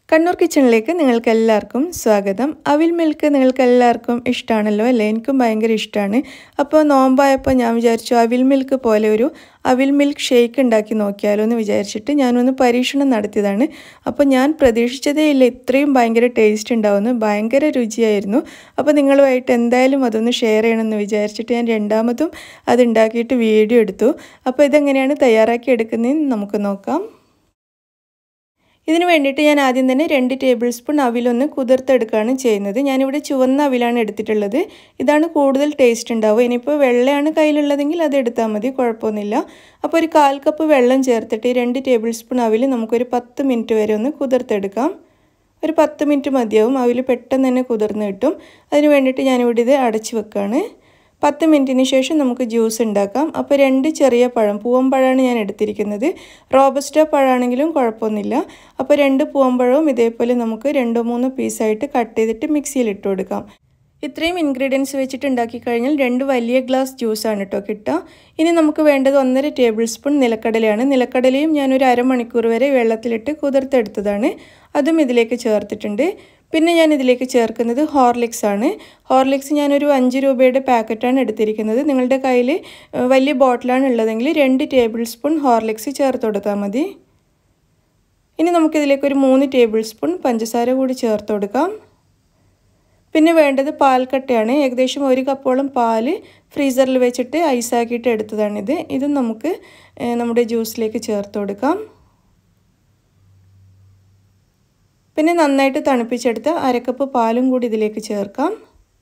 കണ്ണൂർ കിച്ചണിലേക്ക് നിങ്ങൾക്ക് എല്ലാവർക്കും സ്വാഗതം അവിൽ മിൽക്ക് നിങ്ങൾക്ക് എല്ലാവർക്കും ഇഷ്ടമാണല്ലോ അല്ലേ എനിക്കും ഭയങ്കര ഇഷ്ടമാണ് അപ്പോൾ നോമ്പായപ്പോൾ ഞാൻ വിചാരിച്ചു അവിൽ മിൽക്ക് പോലെ ഒരു അവിൽ മിൽക്ക് ഷേക്ക് ഉണ്ടാക്കി നോക്കിയാലോ എന്ന് വിചാരിച്ചിട്ട് ഞാനൊന്ന് പരീക്ഷണം നടത്തിയതാണ് അപ്പോൾ ഞാൻ പ്രതീക്ഷിച്ചതേ ഇല്ല ഇത്രയും ഭയങ്കര ടേസ്റ്റ് ഉണ്ടാവുമെന്ന് ഭയങ്കര രുചിയായിരുന്നു അപ്പോൾ നിങ്ങളുമായിട്ട് എന്തായാലും അതൊന്ന് ഷെയർ ചെയ്യണമെന്ന് വിചാരിച്ചിട്ട് ഞാൻ രണ്ടാമതും അത് ഉണ്ടാക്കിയിട്ട് വീഡിയോ എടുത്തു അപ്പോൾ ഇതെങ്ങനെയാണ് തയ്യാറാക്കി എടുക്കുന്നതെന്ന് നമുക്ക് നോക്കാം ഇതിന് വേണ്ടിയിട്ട് ഞാൻ ആദ്യം തന്നെ രണ്ട് ടേബിൾ സ്പൂൺ അവിലൊന്ന് കുതിർത്തെടുക്കുകയാണ് ചെയ്യുന്നത് ഞാനിവിടെ ചുവന്ന അവിലാണ് എടുത്തിട്ടുള്ളത് ഇതാണ് കൂടുതൽ ടേസ്റ്റ് ഉണ്ടാവുക ഇനിയിപ്പോൾ വെള്ളയാണ് കയ്യിലുള്ളതെങ്കിൽ അത് എടുത്താൽ മതി കുഴപ്പമൊന്നുമില്ല അപ്പോൾ ഒരു കാൽ കപ്പ് വെള്ളം ചേർത്തിട്ട് രണ്ട് ടേബിൾ സ്പൂൺ അവിൽ നമുക്കൊരു പത്ത് മിനിറ്റ് വരെ ഒന്ന് കുതിർത്തെടുക്കാം ഒരു പത്ത് മിനിറ്റ് മതിയാവും അവിൽ പെട്ടെന്ന് തന്നെ കുതിർന്ന് കിട്ടും അതിന് വേണ്ടിയിട്ട് ഞാനിവിടെ ഇത് അടച്ച് വെക്കുകയാണ് പത്ത് മിനിറ്റിന് ശേഷം നമുക്ക് ജ്യൂസ് ഉണ്ടാക്കാം അപ്പോൾ രണ്ട് ചെറിയ പഴം പൂവമ്പഴമാണ് ഞാൻ എടുത്തിരിക്കുന്നത് റോബസ്റ്റ പഴമാണെങ്കിലും കുഴപ്പമൊന്നുമില്ല അപ്പോൾ രണ്ട് പൂവമ്പഴവും ഇതേപോലെ നമുക്ക് രണ്ടോ മൂന്നോ പീസായിട്ട് കട്ട് ചെയ്തിട്ട് മിക്സിയിൽ ഇട്ട് കൊടുക്കാം ഇത്രയും ഇൻഗ്രീഡിയൻസ് വെച്ചിട്ട് ഉണ്ടാക്കി കഴിഞ്ഞാൽ രണ്ട് വലിയ ഗ്ലാസ് ജ്യൂസാണ് കേട്ടോ കിട്ടുക ഇനി നമുക്ക് വേണ്ടത് ഒന്നര ടേബിൾ സ്പൂൺ നിലക്കടലയാണ് നിലക്കടലയും ഞാനൊരു അരമണിക്കൂർ വരെ വെള്ളത്തിലിട്ട് കുതിർത്തെടുത്തതാണ് അതും ഇതിലേക്ക് ചേർത്തിട്ടുണ്ട് പിന്നെ ഞാൻ ഇതിലേക്ക് ചേർക്കുന്നത് ഹോർലിക്സ് ആണ് ഹോർലിക്സ് ഞാനൊരു അഞ്ച് രൂപയുടെ പാക്കറ്റാണ് എടുത്തിരിക്കുന്നത് നിങ്ങളുടെ കയ്യിൽ വലിയ ബോട്ടിലാണ് ഉള്ളതെങ്കിൽ രണ്ട് ടേബിൾ സ്പൂൺ ഹോർലിക്സ് ചേർത്ത് കൊടുത്താൽ മതി ഇനി നമുക്കിതിലേക്ക് ഒരു മൂന്ന് ടേബിൾ സ്പൂൺ പഞ്ചസാര കൂടി ചേർത്ത് കൊടുക്കാം പിന്നെ വേണ്ടത് പാൽക്കട്ടയാണ് ഏകദേശം ഒരു കപ്പോളം പാല് ഫ്രീസറിൽ വെച്ചിട്ട് ഐസാക്കിയിട്ട് എടുത്തതാണിത് ഇതും നമുക്ക് നമ്മുടെ ജ്യൂസിലേക്ക് ചേർത്ത് കൊടുക്കാം പിന്നെ നന്നായിട്ട് തണുപ്പിച്ചെടുത്ത അരക്കപ്പ് പാലും കൂടി ഇതിലേക്ക് ചേർക്കാം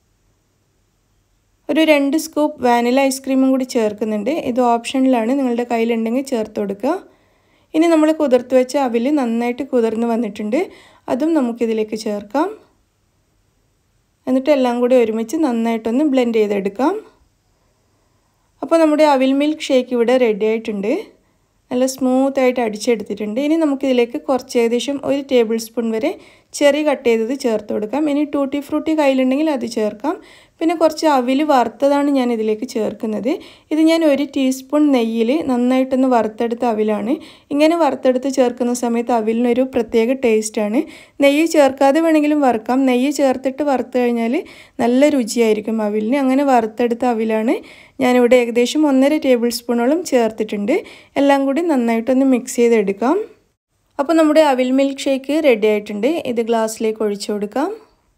ഒരു രണ്ട് സ്കൂപ്പ് വാനില ഐസ്ക്രീമും കൂടി ചേർക്കുന്നുണ്ട് ഇത് ഓപ്ഷനിലാണ് നിങ്ങളുടെ കയ്യിലുണ്ടെങ്കിൽ ചേർത്ത് കൊടുക്കുക ഇനി നമ്മൾ കുതിർത്ത് വെച്ച അവിൽ നന്നായിട്ട് കുതിർന്ന് വന്നിട്ടുണ്ട് അതും നമുക്കിതിലേക്ക് ചേർക്കാം എന്നിട്ട് എല്ലാം കൂടി ഒരുമിച്ച് നന്നായിട്ടൊന്ന് ബ്ലെൻഡ് ചെയ്തെടുക്കാം അപ്പോൾ നമ്മുടെ അവിൽ മിൽക്ക് ഷേക്ക് ഇവിടെ റെഡി ആയിട്ടുണ്ട് നല്ല സ്മൂത്തായിട്ട് അടിച്ചെടുത്തിട്ടുണ്ട് ഇനി നമുക്കിതിലേക്ക് കുറച്ച് ഏകദേശം ഒരു ടേബിൾ സ്പൂൺ വരെ ചെറി കട്ട് ചെയ്തത് ചേർത്ത് കൊടുക്കാം ഇനി ടൂട്ടി ഫ്രൂട്ടി കയ്യിലുണ്ടെങ്കിൽ അത് ചേർക്കാം പിന്നെ കുറച്ച് അവിൽ വറുത്തതാണ് ഞാൻ ഇതിലേക്ക് ചേർക്കുന്നത് ഇത് ഞാൻ ഒരു ടീസ്പൂൺ നെയ്യിൽ നന്നായിട്ടൊന്ന് വറുത്തെടുത്ത അവിലാണ് ഇങ്ങനെ വറുത്തെടുത്ത് ചേർക്കുന്ന സമയത്ത് അവിലിനൊരു പ്രത്യേക ടേസ്റ്റാണ് നെയ്യ് ചേർക്കാതെ വേണമെങ്കിലും വറുക്കാം നെയ്യ് ചേർത്തിട്ട് വറുത്ത് കഴിഞ്ഞാൽ നല്ല രുചിയായിരിക്കും അവിലിന് അങ്ങനെ വറുത്തെടുത്ത അവിലാണ് ഞാനിവിടെ ഏകദേശം ഒന്നര ടേബിൾ സ്പൂണോളം ചേർത്തിട്ടുണ്ട് എല്ലാം കൂടി നന്നായിട്ടൊന്ന് മിക്സ് ചെയ്തെടുക്കാം അപ്പോൾ നമ്മുടെ അവിൽ മിൽക്ക് ഷേക്ക് റെഡി ആയിട്ടുണ്ട് ഇത് ഗ്ലാസ്സിലേക്ക് ഒഴിച്ചു കൊടുക്കാം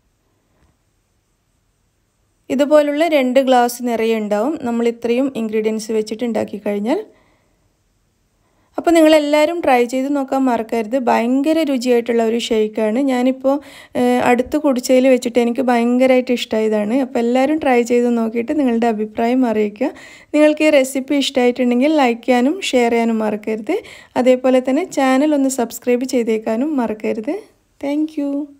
ഇതുപോലുള്ള രണ്ട് ഗ്ലാസ് നിറയെ ഉണ്ടാവും നമ്മൾ ഇത്രയും ഇൻഗ്രീഡിയൻസ് വെച്ചിട്ട് ഉണ്ടാക്കി കഴിഞ്ഞാൽ അപ്പോൾ നിങ്ങളെല്ലാവരും ട്രൈ ചെയ്ത് നോക്കാൻ മറക്കരുത് ഭയങ്കര രുചിയായിട്ടുള്ള ഒരു ഷേക്കാണ് ഞാനിപ്പോൾ അടുത്ത് കുടിച്ചതിൽ വെച്ചിട്ട് എനിക്ക് ഭയങ്കരമായിട്ട് ഇഷ്ടമായതാണ് അപ്പോൾ എല്ലാവരും ട്രൈ ചെയ്ത് നോക്കിയിട്ട് നിങ്ങളുടെ അഭിപ്രായം അറിയിക്കുക നിങ്ങൾക്ക് ഈ റെസിപ്പി ഇഷ്ടമായിട്ടുണ്ടെങ്കിൽ ലൈക്ക് ചെയ്യാനും ഷെയർ ചെയ്യാനും മറക്കരുത് അതേപോലെ തന്നെ ചാനൽ ഒന്ന് സബ്സ്ക്രൈബ് ചെയ്തേക്കാനും മറക്കരുത് താങ്ക്